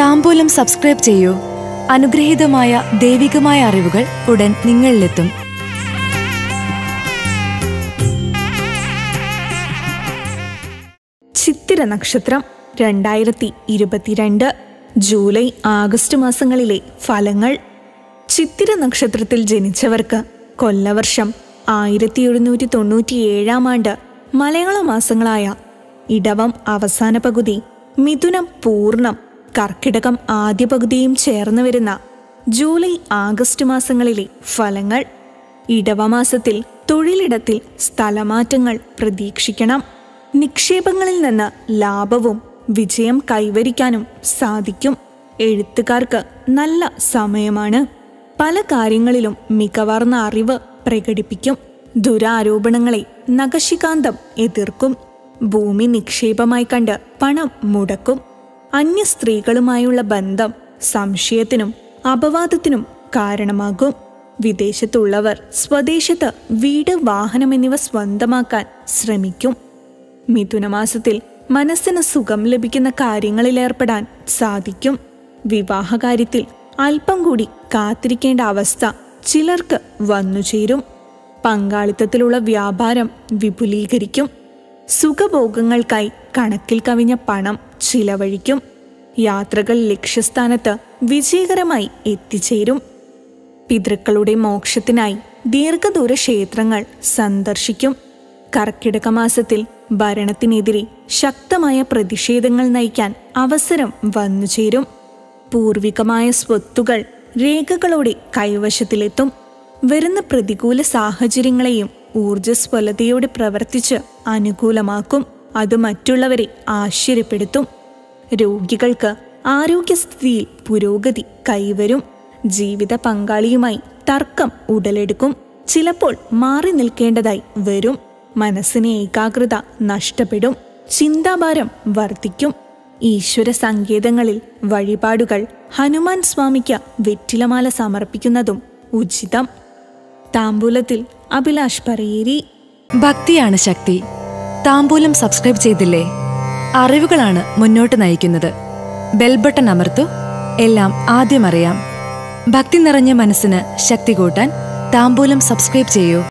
താമ്പൂലം subscribe ചെയ്യൂ അനുഗ്രഹീതമായ ദൈവികമായ അറിവുകൾ ഉടൻ നിങ്ങളിലെത്തും ചിത്തിര നക്ഷത്രം രണ്ടായിരത്തി ഇരുപത്തിരണ്ട് ജൂലൈ ആഗസ്റ്റ് മാസങ്ങളിലെ ഫലങ്ങൾ ചിത്തിര നക്ഷത്രത്തിൽ ജനിച്ചവർക്ക് കൊല്ലവർഷം ആയിരത്തി എഴുന്നൂറ്റി തൊണ്ണൂറ്റിയേഴാം ആണ്ട് മലയാള മാസങ്ങളായ ഇടവം അവസാന പകുതി മിഥുനം പൂർണ്ണം കർക്കിടകം ആദ്യ പകുതിയും ചേർന്ന് വരുന്ന ജൂലൈ ആഗസ്റ്റ് മാസങ്ങളിലെ ഫലങ്ങൾ ഇടവമാസത്തിൽ തൊഴിലിടത്തിൽ സ്ഥലമാറ്റങ്ങൾ പ്രതീക്ഷിക്കണം നിക്ഷേപങ്ങളിൽ നിന്ന് ലാഭവും വിജയം കൈവരിക്കാനും സാധിക്കും എഴുത്തുകാർക്ക് നല്ല സമയമാണ് പല കാര്യങ്ങളിലും മികവാർന്ന അറിവ് പ്രകടിപ്പിക്കും ദുരാരോപണങ്ങളെ നഖശികാന്തം എതിർക്കും ഭൂമി നിക്ഷേപമായി കണ്ട് പണം മുടക്കും അന്യ സ്ത്രീകളുമായുള്ള ബന്ധം സംശയത്തിനും അപവാദത്തിനും കാരണമാകും വിദേശത്തുള്ളവർ സ്വദേശത്ത് വീട് വാഹനം എന്നിവ സ്വന്തമാക്കാൻ ശ്രമിക്കും മിഥുനമാസത്തിൽ മനസ്സിന് സുഖം ലഭിക്കുന്ന കാര്യങ്ങളിൽ ഏർപ്പെടാൻ സാധിക്കും വിവാഹകാര്യത്തിൽ അല്പം കൂടി കാത്തിരിക്കേണ്ട അവസ്ഥ ചിലർക്ക് വന്നുചേരും പങ്കാളിത്തത്തിലുള്ള വ്യാപാരം വിപുലീകരിക്കും സുഖഭോഗങ്ങൾക്കായി കണക്കിൽ കവിഞ്ഞ പണം ചിലവഴിക്കും യാത്രകൾ ലക്ഷ്യസ്ഥാനത്ത് വിജയകരമായി എത്തിച്ചേരും പിതൃക്കളുടെ മോക്ഷത്തിനായി ദീർഘദൂര ക്ഷേത്രങ്ങൾ സന്ദർശിക്കും കർക്കിടക മാസത്തിൽ ഭരണത്തിനെതിരെ ശക്തമായ പ്രതിഷേധങ്ങൾ നയിക്കാൻ അവസരം വന്നുചേരും പൂർവികമായ സ്വത്തുകൾ രേഖകളോടെ കൈവശത്തിലെത്തും വരുന്ന പ്രതികൂല സാഹചര്യങ്ങളെയും ഊർജ്ജസ്വലതയോടെ പ്രവർത്തിച്ച് അനുകൂലമാക്കും അത് മറ്റുള്ളവരെ ആശ്ചര്യപ്പെടുത്തും രോഗികൾക്ക് ആരോഗ്യസ്ഥിതിയിൽ പുരോഗതി കൈവരും ജീവിത പങ്കാളിയുമായി തർക്കം ഉടലെടുക്കും ചിലപ്പോൾ മാറി നിൽക്കേണ്ടതായി വരും മനസ്സിന് ഏകാഗ്രത നഷ്ടപ്പെടും ചിന്താഭാരം വർദ്ധിക്കും ഈശ്വര സങ്കേതങ്ങളിൽ വഴിപാടുകൾ ഹനുമാൻ സ്വാമിക്ക് വെറ്റിലമാല സമർപ്പിക്കുന്നതും ഉചിതം താമ്പൂലത്തിൽ അഭിലാഷ് പറയേരി ഭക്തിയാണ് ശക്തി താമ്പൂലം സബ്സ്ക്രൈബ് ചെയ്തില്ലേ അറിവുകളാണ് മുന്നോട്ട് നയിക്കുന്നത് ബെൽബട്ടൺ അമർത്തു എല്ലാം ആദ്യം അറിയാം ഭക്തി നിറഞ്ഞ മനസ്സിന് ശക്തി കൂട്ടാൻ താമ്പൂലം സബ്സ്ക്രൈബ് ചെയ്യൂ